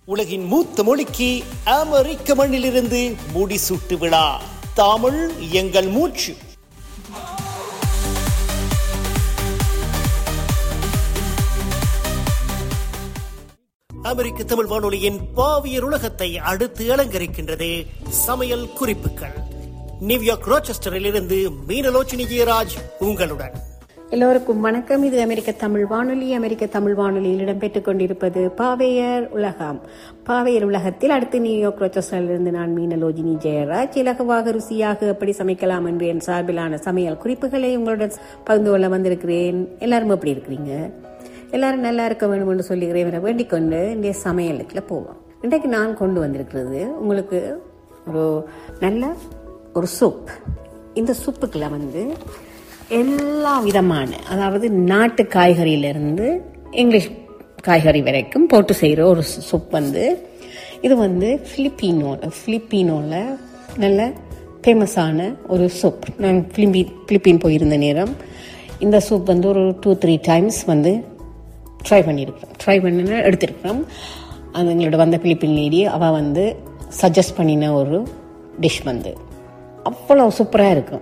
உலகின் மூத்த மொழிக்கு அமெரிக்க மண்ணிலிருந்து முடிசூட்டு விழா தமிழ் எங்கள் மூச்சு அமெரிக்க தமிழ் வானொலியின் பாவியர் உலகத்தை அடுத்து அலங்கரிக்கின்றது சமையல் குறிப்புகள் நியூயார்க் ரோச்செஸ்டரில் இருந்து மீனலோச்சினி ஜெயராஜ் உங்களுடன் எல்லோருக்கும் வணக்கம் இது அமெரிக்க தமிழ் வானொலி அமெரிக்க தமிழ் வானொலியில் இடம்பெற்றுக் கொண்டிருப்பது பாவையர் உலகம் பாவையர் உலகத்தில் அடுத்து நியூயார்க் ரோச்சஸ்டரிலிருந்து நான் மீனலோஜினி ஜெயராஜ் இலகுவாக ருசியாக எப்படி சமைக்கலாம் என்று என் சார்பிலான சமையல் குறிப்புகளை உங்களுடன் பகிர்ந்து கொள்ள வந்திருக்கிறேன் எல்லாரும் எப்படி இருக்கிறீங்க எல்லாரும் நல்லா இருக்க வேண்டும் என்று சொல்லி இறைவனை வேண்டிக் கொண்டு இன்றைய சமையலுக்குள்ள போவோம் இன்றைக்கு நான் கொண்டு வந்திருக்கிறது உங்களுக்கு ஒரு நல்ல ஒரு சூப் இந்த சூப்புக்குள்ள வந்து எல்லா விதமான அதாவது நாட்டு காய்கறியிலிருந்து இங்கிலீஷ் காய்கறி வரைக்கும் போட்டு செய்கிற ஒரு சூப் வந்து இது வந்து பிலிப்பீனோ பிலிப்பீனோவில் நல்ல ஃபேமஸான ஒரு சூப் நான் பிலிப்பி பிலிப்பீன் போயிருந்த நேரம் இந்த சூப் வந்து ஒரு டூ த்ரீ டைம்ஸ் வந்து ட்ரை பண்ணியிருக்கிறோம் ட்ரை பண்ணி எடுத்திருக்கிறோம் அது எங்களோட வந்த பிலிப்பின் லேடி அவள் வந்து சஜஸ்ட் பண்ணின ஒரு டிஷ் வந்து அவ்வளோ சூப்பராக இருக்கும்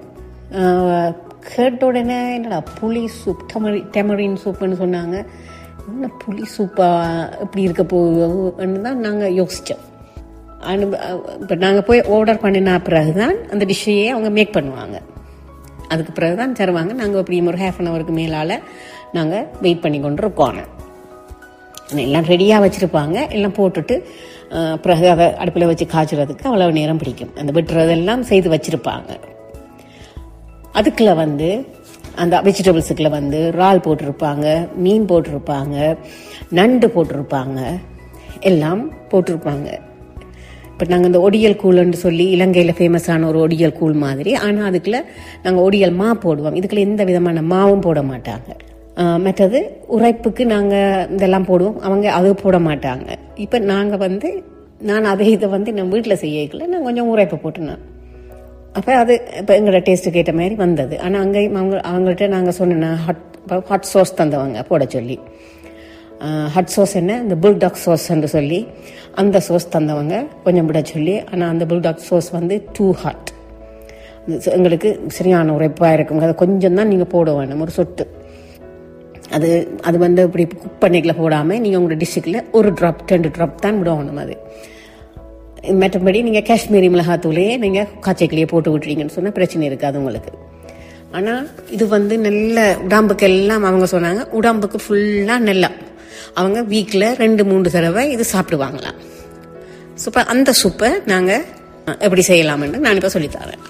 கேட்ட உடனே என்னடா புளி சூப் டெமரி டெமரின் சூப்புன்னு சொன்னாங்க என்ன புளி சூப்பா எப்படி இருக்க போகுதுன்னு தான் நாங்கள் யோசித்தோம் அனு இப்போ நாங்கள் போய் ஆர்டர் பண்ணின பிறகு தான் அந்த டிஷ்ஷையே அவங்க மேக் பண்ணுவாங்க அதுக்கு பிறகு தான் தருவாங்க நாங்கள் அப்படி ஒரு ஹாஃப் அன் ஹவருக்கு மேலால் நாங்கள் வெயிட் பண்ணி கொண்டு இருக்கோம் எல்லாம் ரெடியாக வச்சுருப்பாங்க எல்லாம் போட்டுட்டு பிறகு அதை அடுப்பில் வச்சு காய்ச்சறதுக்கு அவ்வளவு நேரம் பிடிக்கும் அந்த வெட்டுறதெல்லாம் செய்து வச்சுருப்பாங்க அதுக்குள்ள வந்து அந்த வெஜிடபிள்ஸுக்குள்ள வந்து இறால் போட்டிருப்பாங்க மீன் போட்டிருப்பாங்க நண்டு போட்டிருப்பாங்க எல்லாம் போட்டிருப்பாங்க இப்போ நாங்கள் இந்த ஒடியல் கூழ்னு சொல்லி இலங்கையில் ஃபேமஸான ஒரு ஒடியல் கூழ் மாதிரி ஆனால் அதுக்குள்ள நாங்கள் ஒடியல் மா போடுவோம் இதுக்குள்ள எந்த விதமான மாவும் போட மாட்டாங்க மற்றது உரைப்புக்கு நாங்கள் இதெல்லாம் போடுவோம் அவங்க அது போட மாட்டாங்க இப்போ நாங்கள் வந்து நான் அதை இதை வந்து நம்ம வீட்டில் செய்யக்கல நான் கொஞ்சம் உரைப்பு போட்டுனேன் அப்போ அது இப்போ எங்களோட டேஸ்ட்டுக்கு ஏற்ற மாதிரி வந்தது ஆனால் அங்கேயும் அவங்க அவங்கள்ட்ட நாங்கள் சொன்னோன்னா ஹாட் ஹாட் சாஸ் தந்தவங்க போட சொல்லி ஹட் சோஸ் என்ன இந்த புல்டாக் சோஸ்ன்னு சொல்லி அந்த சோஸ் தந்தவங்க கொஞ்சம் விட சொல்லி ஆனால் அந்த புல்டாக் சோஸ் வந்து டூ ஹாட் எங்களுக்கு சரியான உரைப்பாக இருக்கும் அதை கொஞ்சம் தான் நீங்கள் போட வேணும் ஒரு சொட்டு அது அது வந்து இப்படி குக் பண்ணிக்கல போடாமல் நீங்கள் உங்களோட டிஷ்ஷுக்குள்ள ஒரு ட்ராப் ரெண்டு ட்ராப் தான் விடணும் அது மற்றபடி நீங்கள் காஷ்மீரி மிளகாத்தூளையே நீங்கள் காய்ச்சக்கிலேயே போட்டு விட்டுறீங்கன்னு சொன்னால் பிரச்சனை இருக்காது உங்களுக்கு ஆனால் இது வந்து நல்ல உடம்புக்கு எல்லாம் அவங்க சொன்னாங்க உடம்புக்கு ஃபுல்லாக நல்லா அவங்க வீக்கில் ரெண்டு மூன்று தடவை இது சாப்பிடுவாங்களாம் சூப்பர் அந்த சூப்பை நாங்கள் எப்படி செய்யலாம்னு நான் இப்போ சொல்லித்தரேன்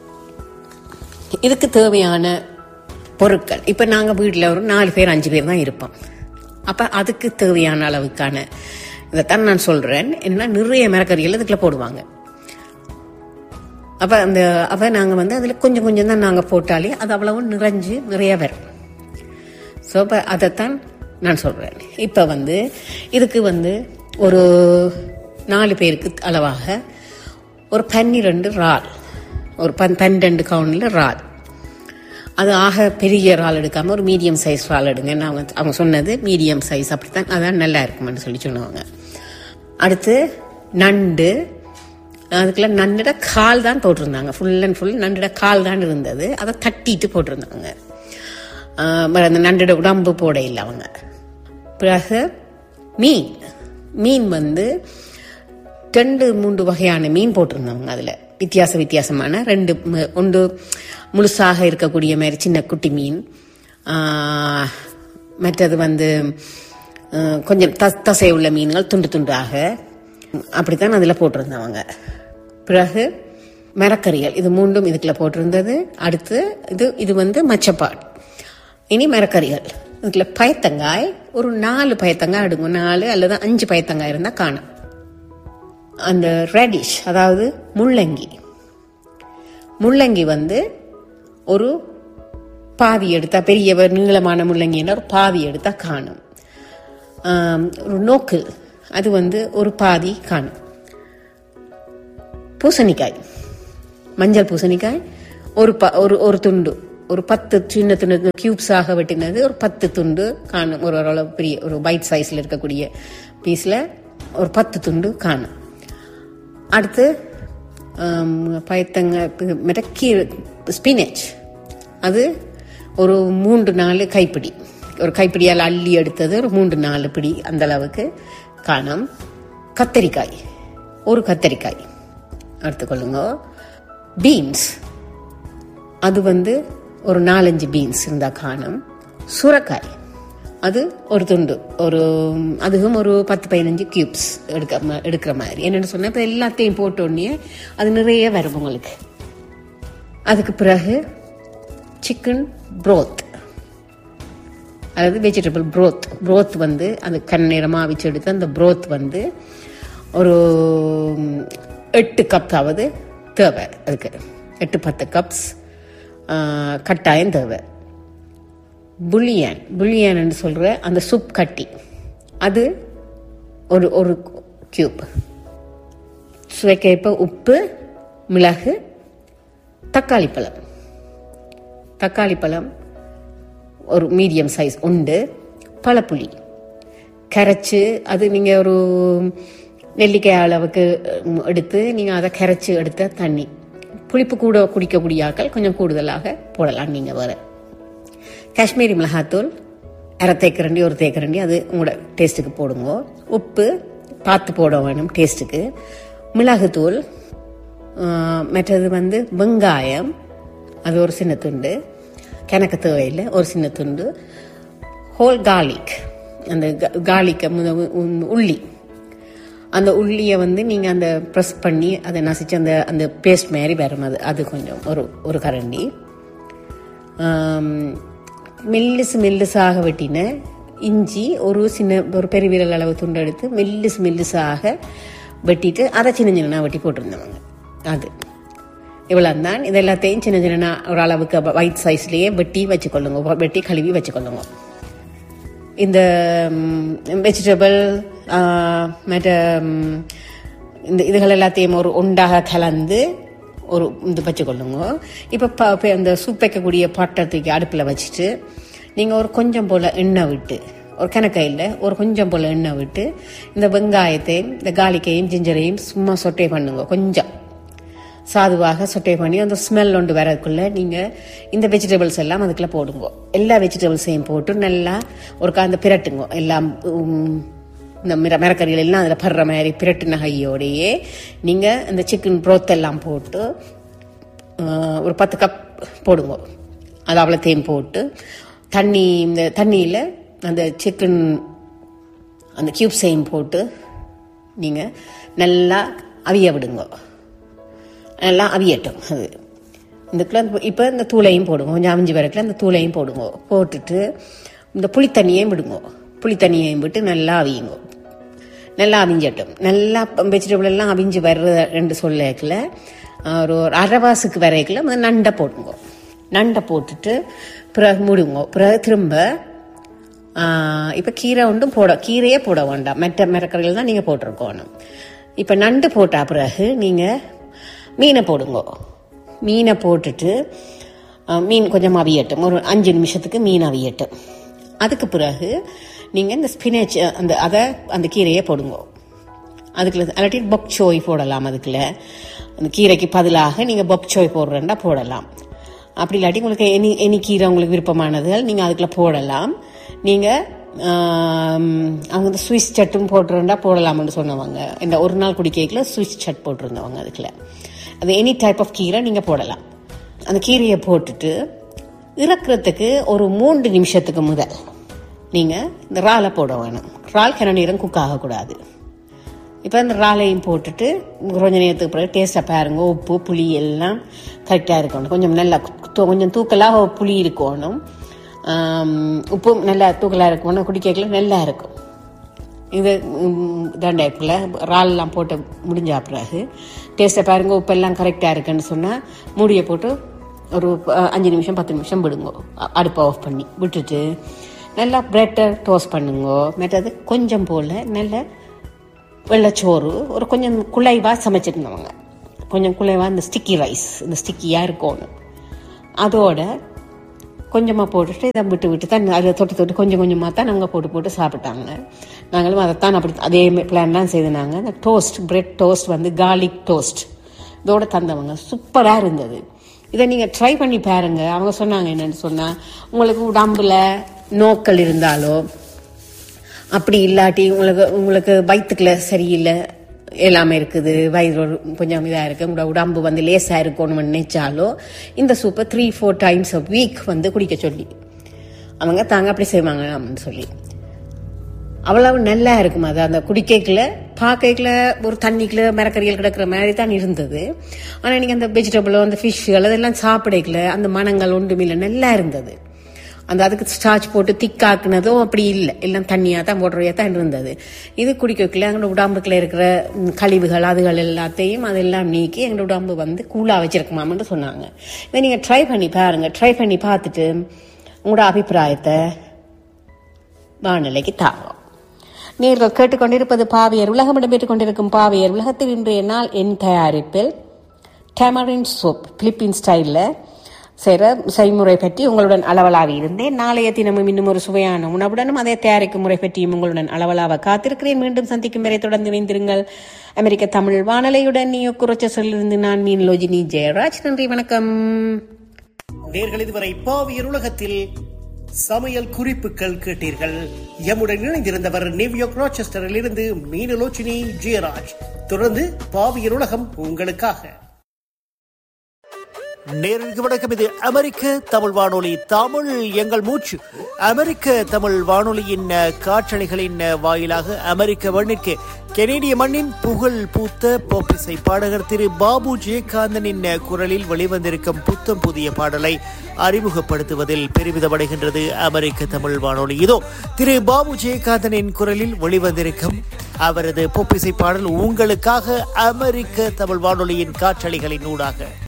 இதுக்கு தேவையான பொருட்கள் இப்போ நாங்கள் வீட்டில் ஒரு நாலு பேர் அஞ்சு பேர் தான் இருப்போம் அப்போ அதுக்கு தேவையான அளவுக்கான இதைத்தான் நான் சொல்கிறேன் என்ன நிறைய மரக்கறிகள் இதுக்குள்ள போடுவாங்க அப்போ அந்த அப்போ நாங்கள் வந்து அதில் கொஞ்சம் கொஞ்சம் தான் நாங்கள் போட்டாலே அது அவ்வளவு நிறைஞ்சு நிறைய வரும் ஸோ இப்போ அதைத்தான் நான் சொல்கிறேன் இப்போ வந்து இதுக்கு வந்து ஒரு நாலு பேருக்கு அளவாக ஒரு பன்னிரெண்டு இறால் ஒரு பன் பன்னெண்டு கவுண்டில் இறால் அது ஆக பெரிய இறால் எடுக்காமல் ஒரு மீடியம் சைஸ் இறால் எடுங்கன்னு அவங்க அவங்க சொன்னது மீடியம் சைஸ் அப்படித்தான் அதான் நல்லா இருக்குமென்னு சொல்லி சொன்னவங்க அடுத்து நண்டு அதுக்குள்ள நண்டோட கால் தான் போட்டிருந்தாங்க ஃபுல் அண்ட் ஃபுல் நண்டோட கால் தான் இருந்தது அதை தட்டிட்டு போட்டிருந்தாங்க அந்த நண்டோட உடம்பு போட இல்லை அவங்க பிறகு மீன் மீன் வந்து ரெண்டு மூன்று வகையான மீன் போட்டிருந்தாங்க அதில் வித்தியாச வித்தியாசமான ரெண்டு ஒன்று முழுசாக இருக்கக்கூடிய மாதிரி சின்ன குட்டி மீன் மற்றது வந்து கொஞ்சம் த தசை உள்ள மீன்கள் துண்டு துண்டாக அப்படித்தான் அதில் போட்டிருந்தவங்க பிறகு மரக்கறிகள் இது மூன்றும் இதுக்குள்ள போட்டிருந்தது அடுத்து இது இது வந்து மச்சப்பாடு இனி மரக்கறிகள் இதுல பயத்தங்காய் ஒரு நாலு பயத்தங்காய் எடுங்க நாலு அல்லது அஞ்சு பயத்தங்காய் இருந்தால் காணும் அந்த ரெடிஷ் அதாவது முள்ளங்கி முள்ளங்கி வந்து ஒரு பாதி எடுத்தா பெரிய நீளமான முள்ளங்கின்னா ஒரு பாதி எடுத்தா காணும் ஒரு நோக்கு அது வந்து ஒரு பாதி காணும் பூசணிக்காய் மஞ்சள் பூசணிக்காய் ஒரு ப ஒரு ஒரு துண்டு ஒரு பத்து சின்ன துண்டு கியூப்ஸாக வெட்டினது ஒரு பத்து துண்டு காணும் ஒரு ஓரளவு பெரிய ஒரு பைட் சைஸில் இருக்கக்கூடிய பீஸில் ஒரு பத்து துண்டு காணும் அடுத்து ஆம், பயத்தங்க மிடக்கி ஸ்பினச் அது ஒரு மூன்று நாலு கைப்பிடி ஒரு கைப்பிடியால் அள்ளி எடுத்தது ஒரு மூன்று நாலு பிடி அந்த அளவுக்கு காணும் கத்தரிக்காய் ஒரு கத்தரிக்காய் எடுத்துக்கொள்ளுங்க பீன்ஸ் அது வந்து ஒரு நாலஞ்சு பீன்ஸ் இருந்தா காணும் சுரக்காய் அது ஒரு துண்டு ஒரு அதுவும் ஒரு பத்து பதினஞ்சு கியூப்ஸ் எடுக்க ம- எடுக்கிற மாதிரி என்னென்னு சொன்னா இப்போ எல்லாத்தையும் போட்ட உடனே அது நிறைய வரும் உங்களுக்கு அதுக்கு பிறகு சிக்கன் broth அதாவது வெஜிடபிள் broth broth வந்து அது கண்ணீரமாக அவிச்சு எடுத்து அந்த broth வந்து ஒரு ம், எட்டு கப் ஆவது தேவை அதுக்கு எட்டு பத்து கப்ஸ் கட்டாயம் தேவை புளியான் புளியான்னு சொல்கிற அந்த சூப் கட்டி அது ஒரு ஒரு கியூப் சுவைக்கேற்ப உப்பு மிளகு தக்காளி பழம் தக்காளி பழம் ஒரு மீடியம் சைஸ் உண்டு பழப்புளி கரைச்சு அது நீங்கள் ஒரு நெல்லிக்காய் அளவுக்கு ம், எடுத்து நீங்கள் அதை கரைச்சு எடுத்த தண்ணி புளிப்பு கூட குடிக்கக்கூடிய ஆட்கள் கொஞ்சம் கூடுதலாக போடலாம் நீங்கள் வேறு காஷ்மீரி மிளகாத்தூள் அரை தேக்கரண்டி ஒரு தேக்கரண்டி அது உங்களோட டேஸ்ட்டுக்கு போடுங்க உப்பு பார்த்து போட வேணும் டேஸ்ட்டுக்கு மிளகுத்தூள் ஆஹ், மற்றது வந்து வெங்காயம் அது ஒரு சின்ன துண்டு கிணக்கு தேவையில்லை ஒரு சின்ன துண்டு ஹோல் garlic அந்த கார்லிக்கை உள்ளி அந்த உள்ளியை வந்து நீங்கள் அந்த ப்ரெஸ் பண்ணி அதை நசிச்சு அந்த அந்த பேஸ்ட் மாதிரி வரும் அது அது கொஞ்சம் ஒரு ஒரு கரண்டி ஆம், மெல்லிசு மெல்லிசாக வெட்டின இஞ்சி ஒரு சின்ன ஒரு பெரிய விரல் அளவு துண்டு எடுத்து மெல்லிசு மெல்லிசாக வெட்டிட்டு அதை சின்ன சின்ன வெட்டி போட்டிருந்தவங்க அது இவ்வளோ தான் இது எல்லாத்தையும் சின்ன சின்ன ஒரு அளவுக்கு ஒயிட் சைஸ்லேயே வெட்டி வச்சுக்கொள்ளுங்க வெட்டி கழுவி வச்சுக்கொள்ளுங்க இந்த வெஜிடபிள் மற்ற ம், இந்த இதுகள் எல்லாத்தையும் ஒரு உண்டாக கலந்து ஒரு இது வச்சுக்கொள்ளுங்க இப்போ ப- இப்ப இந்த சூப் வைக்கக்கூடிய பாட்டத்துக்கு அடுப்பில் வச்சுட்டு நீங்கள் ஒரு கொஞ்சம் போல் எண்ணெய் விட்டு ஒரு கணக்கையில் ஒரு கொஞ்சம் போல் எண்ணெய் விட்டு இந்த வெங்காயத்தையும் இந்த காலிக்கையும் ஜிஞ்சரையும் சும்மா சொட்டே பண்ணுங்க கொஞ்சம் சாதுவாக சொட்டை பண்ணி அந்த ஸ்மெல் ஒன்று வரதுக்குள்ள நீங்கள் இந்த வெஜிடபிள்ஸ் எல்லாம் அதுக்குள்ள போடுங்க எல்லா வெஜிடபிள்ஸையும் போட்டு நல்லா ஒரு அந்த பிரட்டுங்க எல்லாம் உம், இந்த மிர மிரக்கறிகள் எல்லாம் அதில் படுற மாதிரி பிரட்டுன கையோடையே நீங்கள் இந்த சிக்கன் broth எல்லாம் போட்டு ஆஹ், ஒரு பத்து கப் போடுங்க அது அவ்வளோத்தையும் போட்டு தண்ணி இந்த தண்ணியில் அந்த சிக்கன் அந்த கியூப்ஸையும் போட்டு நீங்கள் நல்லா அவிய விடுங்க நல்லா அவியட்டும் அது இதுக்குள்ள இப்போ இந்த தூளையும் போடுங்க கொஞ்சம் அவிஞ்சு வரக்குள்ள அந்த தூளையும் போடுங்க போட்டுட்டு இந்த புளித்தண்ணியையும் விடுங்க புளித்தண்ணியையும் விட்டு நல்லா அவியுங்க நல்லா அவிஞ்சட்டும் நல்லா வெஜிடபிள் எல்லாம் அவிஞ்சு வர்ற ரெண்டு சொல்லக்குள்ள ஒரு ஒரு அரைவாசுக்கு வரைக்குள்ள முதல்ல நண்டை போடுங்க நண்டை போட்டுட்டு பிறகு மூடுங்க பிறகு திரும்ப இப்போ கீரை ஒன்றும் போட கீரையே போட வேண்டாம் மெட்ட மிரக்கறிகள் தான் நீங்கள் போட்டிருக்கணும் இப்போ நண்டு போட்ட பிறகு நீங்கள் மீனை போடுங்க மீனை போட்டுட்டு ஆ, மீன் கொஞ்சம் அவியட்டும் ஒரு அஞ்சு நிமிஷத்துக்கு மீன் அவியட்டும் அதுக்கு பிறகு நீங்கள் இந்த ஸ்பினச் அந்த அதை அந்த கீரையை போடுங்க அதுக்குள்ள அல்லாட்டி பொக் சோய் போடலாம் அதுக்குள்ள அந்த கீரைக்கு பதிலாக நீங்கள் பொக் சோய் போடுறேன்னா போடலாம் அப்படி இல்லாட்டி உங்களுக்கு எனி எனி கீரை உங்களுக்கு விருப்பமானதுகள் நீங்கள் அதுக்குள்ள போடலாம் நீங்கள் அவங்க இந்த சுவிஸ் சட்டும் போட்டுருந்தா போடலாம்னு சொன்னவங்க இந்த ஒரு நாள் குடிக்கைக்குள்ள சுவிஸ் சட் போட்டிருந்தவங்க அதுக்குள்ள அது எனி டைப் ஆஃப் கீரை நீங்கள் போடலாம் அந்த கீரையை போட்டுட்டு இறக்குறதுக்கு ஒரு மூன்று நிமிஷத்துக்கு முதல் நீங்கள் இந்த இறாலை போட வேணும் இறால் கிண நேரம் குக் ஆகக்கூடாது இப்போ இந்த இறாலையும் போட்டுட்டு கொஞ்ச நேரத்துக்கு பிறகு டேஸ்ட்டை பாருங்க உப்பு புளி எல்லாம் கரெக்டாக இருக்கணும் கொஞ்சம் நல்லா தூ- கொஞ்சம் தூக்கலாக புளி இருக்கணும் ஆம், உப்பும் நல்லா தூக்கலாக இருக்கணும் குடிக்கல நல்லா இருக்கும் இது தண்டைக்குள்ள இறால்லாம் போட்டு முடிஞ்ச பிறகு டேஸ்ட்டை பாருங்க உப்பெல்லாம் கரெக்டாக இருக்குன்னு சொன்னால் மூடியை போட்டு ஒரு அஹ், அஞ்சு நிமிஷம் பத்து நிமிஷம் விடுங்க அ- அடுப்பை ஆஃப் பண்ணி விட்டுட்டு நல்லா பிரெட்டை டோஸ்ட் பண்ணுங்க மற்றது கொஞ்சம் போல் நல்ல வெள்ளைச்சோறு ஒரு கொஞ்சம் குலைவாக சமைச்சிருந்தவங்க கொஞ்சம் குலைவாக இந்த ஸ்டிக்கி ரைஸ் இந்த ஸ்டிக்கியாக இருக்கணும் அதோட கொஞ்சமாக போட்டுட்டு இதை விட்டு விட்டு தான் அதில் தொட்டு தொட்டு கொஞ்சம் கொஞ்சமாக தான் அவங்க போட்டு போட்டு சாப்பிட்டாங்க நாங்களும் அதைத்தான் அப்படி அதே பிளான் தான் செய்தாங்க அந்த டோஸ்ட் பிரெட் டோஸ்ட் வந்து கார்லிக் டோஸ்ட் இதோட தந்தவங்க சூப்பராக இருந்தது இதை நீங்கள் ட்ரை பண்ணி பாருங்க அவங்க சொன்னாங்க என்னன்னு சொன்னால் உங்களுக்கு உடம்புல நோக்கள் இருந்தாலோ அப்படி இல்லாட்டி உங்களுக்கு உங்களுக்கு வயிற்றுக்குள்ள சரியில்லை எல்லாமே இருக்குது வயிறு ஒரு கொஞ்சம் இதாக இருக்குது உங்களோட உடம்பு வந்து லேசாக இருக்கணும்னு நினைச்சாலோ இந்த சூப்பை three four times a week வந்து குடிக்க சொல்லி அவங்க தாங்க அப்படி செய்வாங்க அப்படின்னு சொல்லி அவ்வளவு நல்லா இருக்கும் அது அந்த குடிக்கைக்குள்ள பார்க்கல ஒரு தண்ணிக்குள்ள மரக்கறிகள் கிடக்கிற மாதிரி தான் இருந்தது ஆனால் நீங்கள் அந்த வெஜிடபிளோ அந்த ஃபிஷ்கள் அதெல்லாம் சாப்பிடக்கல அந்த மனங்கள் ஒன்றுமில்லை நல்லா இருந்தது அந்த அதுக்கு ஸ்டார்ச் போட்டு திக்காக்குனதும் அப்படி இல்லை எல்லாம் தண்ணியாக தான் போடுறவையாக தான் இருந்தது இது குடிக்கல எங்களோட உடம்புக்குள்ள இருக்கிற ம், கழிவுகள் அதுகள் எல்லாத்தையும் அதெல்லாம் நீக்கி எங்களோட உடம்பு வந்து கூலாக வச்சிருக்குமாம்னு சொன்னாங்க இதை நீங்கள் ட்ரை பண்ணி பாருங்க ட்ரை பண்ணி பார்த்துட்டு உங்களோட அபிப்பிராயத்தை வானிலைக்கு தாரோம் நீங்கள் கேட்டுக்கொண்டிருப்பது பாவியர் உலகம் இடம்பெற்றுக் கொண்டிருக்கும் பாவியர் உலகத்தில் இன்றைய நாள் என் தயாரிப்பில் டேமரின் சோப் பிலிப்பின் ஸ்டைலில் செய்கிற செய்முறை பற்றி உங்களுடன் அளவலாவி இருந்தேன் நாளைய தினமும் இன்னும் ஒரு சுவையான உணவுடனும் அதை தயாரிக்கும் முறை பற்றியும் உங்களுடன் அளவலாவ காத்திருக்கிறேன் மீண்டும் சந்திக்கும் வரை தொடர்ந்து இணைந்திருங்கள் அமெரிக்க தமிழ் வானொலியுடன் நியோ குரச்சலிருந்து நான் மீன் லோஜினி ஜெயராஜ் நன்றி வணக்கம் நேர்கள் இதுவரை பாவியர் உலகத்தில் சமையல் குறிப்புகள் கேட்டீர்கள் எம்முடன் இணைந்திருந்தவர் நியூயார்க் ராச்செஸ்டரில் இருந்து மீனலோச்சினி ஜெயராஜ் தொடர்ந்து பாவியர் உலகம் உங்களுக்காக நேருக்கு வணக்கம் இது அமெரிக்க தமிழ் வானொலி தமிழ் எங்கள் மூச்சு அமெரிக்க தமிழ் வானொலியின் அஹ், காற்றலைகளின் அஹ், வாயிலாக அமெரிக்க மண்ணிற்கு கெனேடிய மண்ணின் புகழ் பூத்த போப்பிசை பாடகர் திரு பாபு ஜெயகாந்தனின் அஹ், குரலில் வெளிவந்திருக்கும் புத்தம் புதிய பாடலை அறிமுகப்படுத்துவதில் பெருமிதமடைகின்றது அமெரிக்க தமிழ் வானொலி இதோ திரு பாபு ஜெயகாந்தனின் குரலில் வெளிவந்திருக்கும் அவரது பொப்பிசை பாடல் உங்களுக்காக அமெரிக்க தமிழ் வானொலியின் காற்றலைகளின் ஊடாக